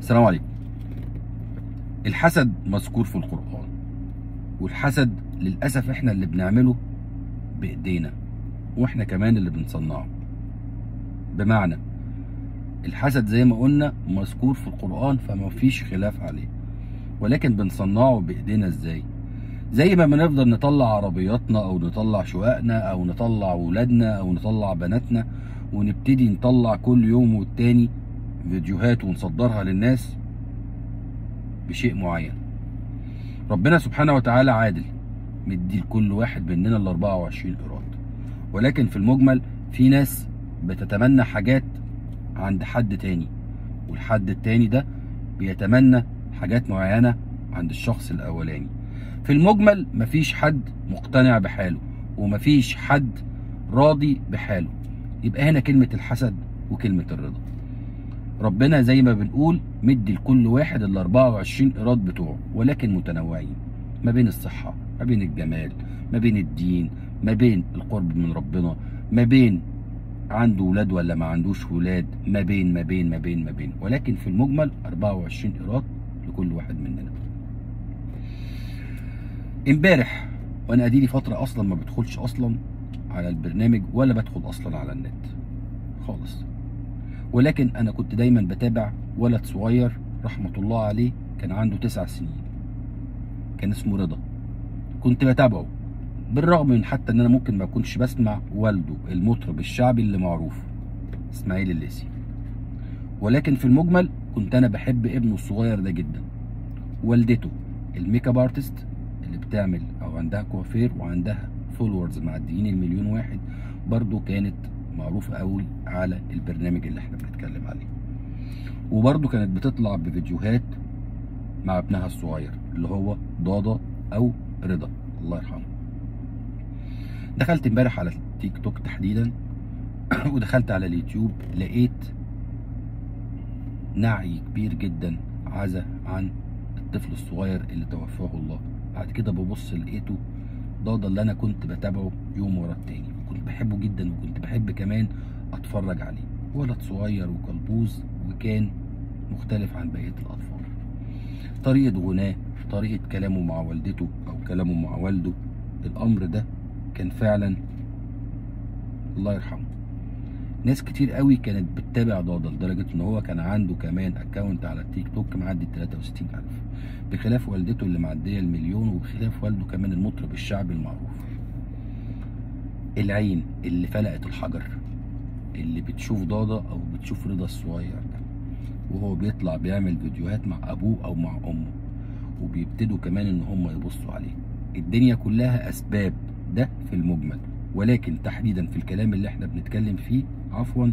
السلام عليكم الحسد مذكور في القرآن والحسد للأسف احنا اللي بنعمله بإيدينا واحنا كمان اللي بنصنعه بمعنى الحسد زي ما قلنا مذكور في القرآن فما فيش خلاف عليه ولكن بنصنعه بإيدينا ازاي زي ما بنفضل نطلع عربياتنا او نطلع شققنا او نطلع ولادنا او نطلع بناتنا ونبتدي نطلع كل يوم والتاني فيديوهات ونصدرها للناس بشيء معين ربنا سبحانه وتعالى عادل مدي لكل واحد مننا ال 24 قيراط ولكن في المجمل في ناس بتتمنى حاجات عند حد تاني والحد التاني ده بيتمنى حاجات معينة عند الشخص الأولاني في المجمل مفيش حد مقتنع بحاله ومفيش حد راضي بحاله يبقى هنا كلمة الحسد وكلمة الرضا ربنا زي ما بنقول مدي لكل واحد ال 24 قيراط بتوعه ولكن متنوعين ما بين الصحة ما بين الجمال ما بين الدين ما بين القرب من ربنا ما بين عنده ولاد ولا ما عندوش ولاد ما بين ما بين ما بين ما بين ولكن في المجمل 24 قيراط لكل واحد مننا امبارح وانا اديلي فتره اصلا ما بدخلش اصلا على البرنامج ولا بدخل اصلا على النت خالص ولكن انا كنت دايما بتابع ولد صغير رحمه الله عليه كان عنده تسع سنين كان اسمه رضا كنت بتابعه بالرغم من حتى ان انا ممكن ما اكونش بسمع والده المطرب الشعبي اللي معروف اسماعيل الليسي ولكن في المجمل كنت انا بحب ابنه الصغير ده جدا والدته الميك اب ارتست اللي بتعمل او عندها كوافير وعندها فولورز معديين المليون واحد برضو كانت معروفة قوي على البرنامج اللي احنا بنتكلم عليه وبرضو كانت بتطلع بفيديوهات مع ابنها الصغير اللي هو ضاضة او رضا الله يرحمه دخلت امبارح على التيك توك تحديدا ودخلت على اليوتيوب لقيت نعي كبير جدا عزا عن الطفل الصغير اللي توفاه الله بعد كده ببص لقيته ضاضة اللي انا كنت بتابعه يوم ورا التاني كنت بحبه جدا وكنت بحب كمان اتفرج عليه ولد صغير وكلبوز وكان مختلف عن بقية الاطفال طريقة غناه طريقة كلامه مع والدته او كلامه مع والده الامر ده كان فعلا الله يرحمه ناس كتير قوي كانت بتتابع ضاضة لدرجة ان هو كان عنده كمان اكونت على التيك توك معدي 63000 بخلاف والدته اللي معدية المليون وبخلاف والده كمان المطرب الشعبي المعروف العين اللي فلقت الحجر اللي بتشوف ضاضة او بتشوف رضا الصغير ده وهو بيطلع بيعمل فيديوهات مع ابوه او مع امه وبيبتدوا كمان ان هم يبصوا عليه الدنيا كلها اسباب ده في المجمل ولكن تحديدا في الكلام اللي احنا بنتكلم فيه عفوا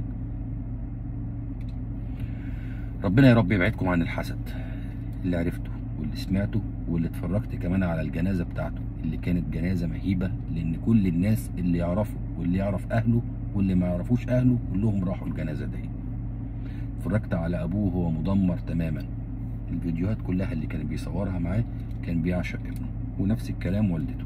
ربنا يا رب يبعدكم عن الحسد اللي عرفته واللي سمعته واللي اتفرجت كمان على الجنازه بتاعته اللي كانت جنازه مهيبه لان كل الناس اللي يعرفوا واللي يعرف اهله واللي ما يعرفوش اهله كلهم راحوا الجنازه دي اتفرجت على ابوه وهو مدمر تماما الفيديوهات كلها اللي كان بيصورها معاه كان بيعشق ابنه ونفس الكلام والدته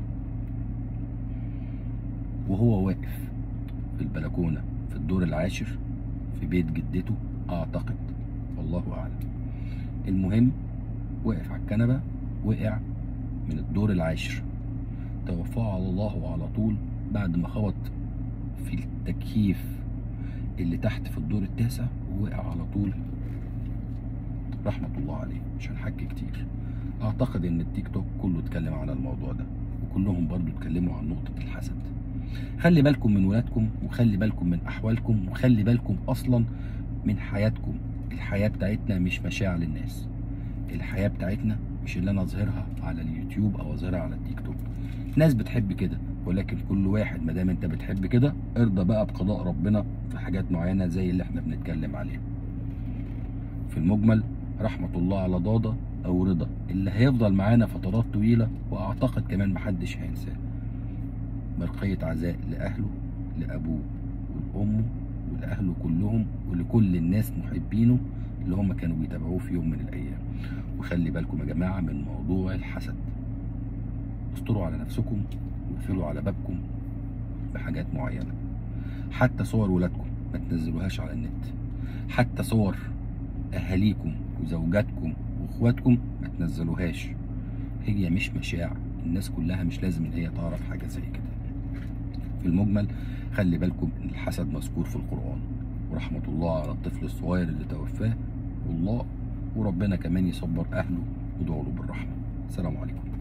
وهو واقف في البلكونه في الدور العاشر في بيت جدته اعتقد والله اعلم المهم وقف على الكنبه وقع من الدور العاشر توفاه على الله على طول بعد ما خبط في التكييف اللي تحت في الدور التاسع ووقع على طول رحمة الله عليه مش هنحكي كتير اعتقد ان التيك توك كله اتكلم على الموضوع ده وكلهم برضو اتكلموا عن نقطة الحسد خلي بالكم من ولادكم وخلي بالكم من احوالكم وخلي بالكم اصلا من حياتكم الحياة بتاعتنا مش مشاعر للناس الحياة بتاعتنا مش اللي انا اظهرها على اليوتيوب او اظهرها على التيك توك ناس بتحب كده ولكن كل واحد ما دام انت بتحب كده ارضى بقى بقضاء ربنا في حاجات معينة زي اللي احنا بنتكلم عليها في المجمل رحمة الله على ضاضة او رضا اللي هيفضل معانا فترات طويلة واعتقد كمان محدش هينساه برقية عزاء لأهله لأبوه ولأمه ولأهله كلهم ولكل الناس محبينه اللي هم كانوا بيتابعوه في يوم من الأيام وخلي بالكم يا جماعة من موضوع الحسد استروا على نفسكم واقفلوا على بابكم بحاجات معينة حتى صور ولادكم ما تنزلوهاش على النت حتى صور اهاليكم وزوجاتكم واخواتكم ما تنزلوهاش هي مش مشاع الناس كلها مش لازم ان هي تعرف حاجه زي كده في المجمل خلي بالكم ان الحسد مذكور في القران ورحمه الله على الطفل الصغير اللي توفاه والله وربنا كمان يصبر اهله وادعوا له بالرحمه السلام عليكم